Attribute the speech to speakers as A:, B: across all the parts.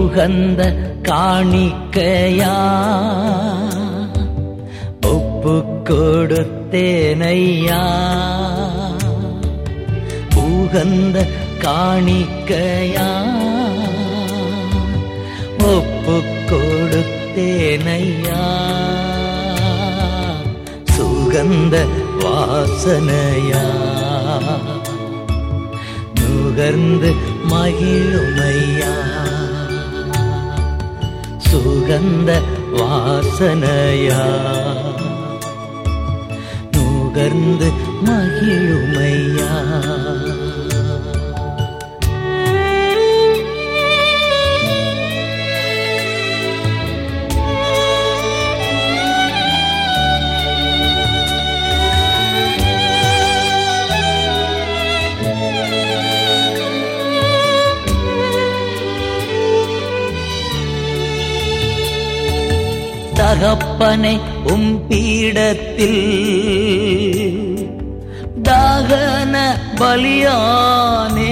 A: உகந்த காணிக்கையா ஒப்பு கொடுத்தேனையா உகந்த காணிக்கையா ஒப்பு கொடுத்தேனையா சுகந்த வாசனையா நுகர்ந்து மகிழுமையா சுகந்த வாசனையா நுகர்ந்து மகிழுமையா தகப்பனை உம் பீடத்தில் தாகன பலியானே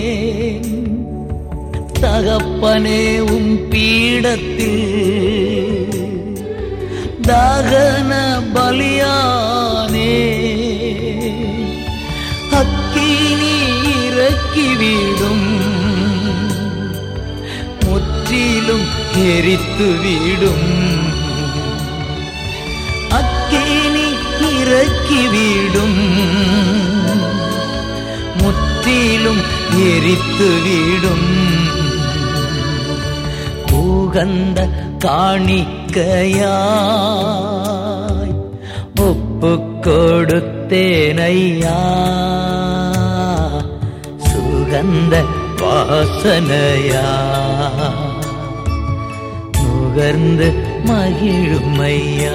A: தகப்பனே உம் பீடத்தில் தாகன பலியானே அக்கினி இறக்கிவிடும் முற்றிலும் எரித்து விடும் அக்கினி இறக்கிவிடும் முற்றிலும் எரித்து விடும் உகந்த காணிக்கையாய் ஒப்பு கொடுத்தேனையா சுகந்த வாசனையா நுகர்ந்து மகிழுமையா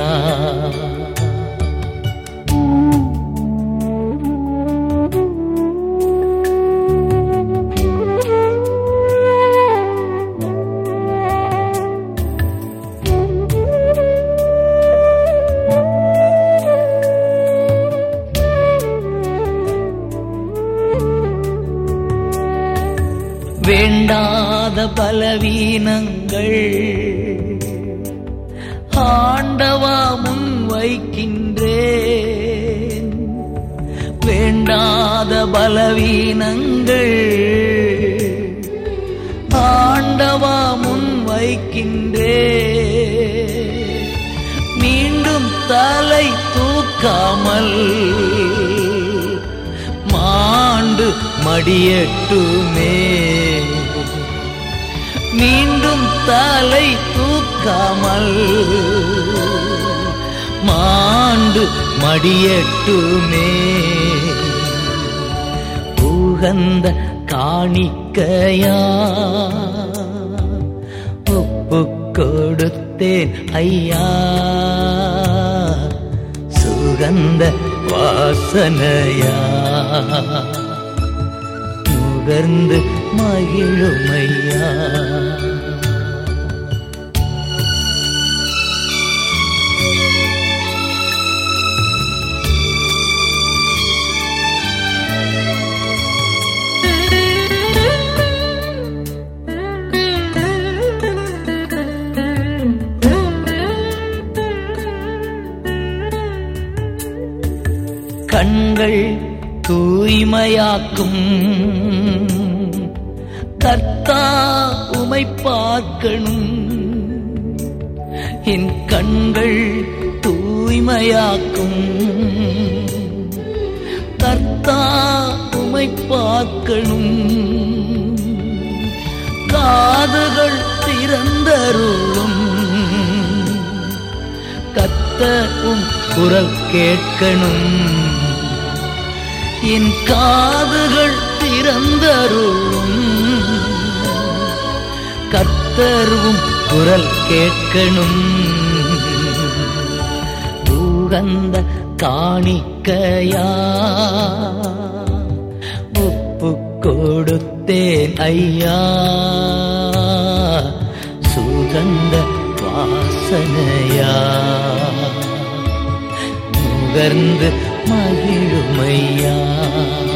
A: வேண்டாத பலவீனங்கள் ஆண்டவா முன் வைக்கின்றேன் வேண்டாத பலவீனங்கள் ஆண்டவா முன் வைக்கின்றேன் மீண்டும் தலை தூக்காமல் மாண்டு மடியட்டுமே மீண்டும் தலை தூக்காமல் மாண்டு மடியட்டுமே உகந்த காணிக்கையா ஒப்பு கொடுத்தேன் ஐயா சுகந்த வாசனையா நுகர்ந்து மகிழுமையா கண்கள் தூய்மையாக்கும் கர்த்தா உமை பார்க்கணும் என் கண்கள் தூய்மையாக்கும் கர்த்தா உமை பார்க்கணும் காதுகள் திறந்தருளும் கத்தரும் குரல் கேட்கணும் என் காதுகள் திறந்தருளும் கத்தரும் குரல் கேட்கணும் உகந்த காணிக்கையா ஒப்பு கொடுத்தேன் ஐயா சுகந்த வாசனையா நுகர்ந்து மகிழுமையா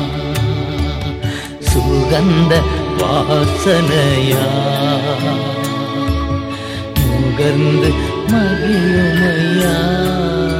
A: சுகந்த வாசனையா நுகர்ந்து மகிழுமையா